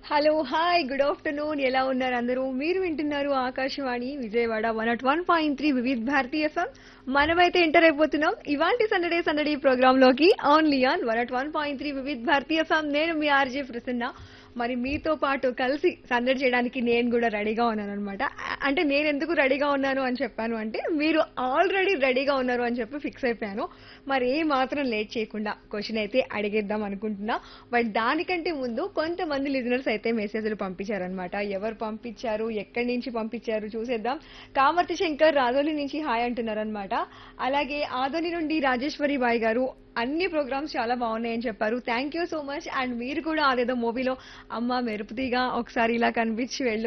hello hi good afternoon ఎలా ఉన్నారు అందరూ మీరు వింటున్నారు Akashvani Vijayawada one at one point three Vividh Bharati FM మనమైతే ఎంటర్ అయిపోతున్నాం ఇవాంటి సందడే సందడి ప్రోగ్రామ్ లోకి only on one at one point three Vividh Bharati FM నేను మీ ఆర్జే ప్రసన్న మరి మీతో పాటు కలిసి సందడి చేయడానికి నేను కూడా రెడీగా ఉన్నాను అనమాట అంటే నేను ఎందుకు రెడీగా ఉన్నాను అని చెప్పాను అంటే మీరు ఆల్రెడీ రెడీగా ఉన్నారు అని చెప్పి ఫిక్స్ అయిపోయాను మరి ఏ మాత్రం లేట్ చేయకుండా క్వశ్చన్ అయితే అడిగేద్దాం అనుకుంటున్నా బట్ దానికంటే ముందు కొంతమంది లిజనర్స్ అయితే మెసేజ్లు పంపించారనమాట ఎవరు పంపించారు ఎక్కడి నుంచి పంపించారు చూసేద్దాం కామర్తి శంకర్ రాజోలి నుంచి హాయ్ అంటున్నారనమాట అలాగే ఆదోని నుండి రాజేశ్వరి బాయ్ గారు అన్ని ప్రోగ్రామ్స్ చాలా బాగున్నాయని చెప్పారు thank you so much and మీరు కూడా అదేదో మూవీలో అమ్మ మెరుపుతీగా ఒకసారి ఇలా కనిపించి వెళ్ళు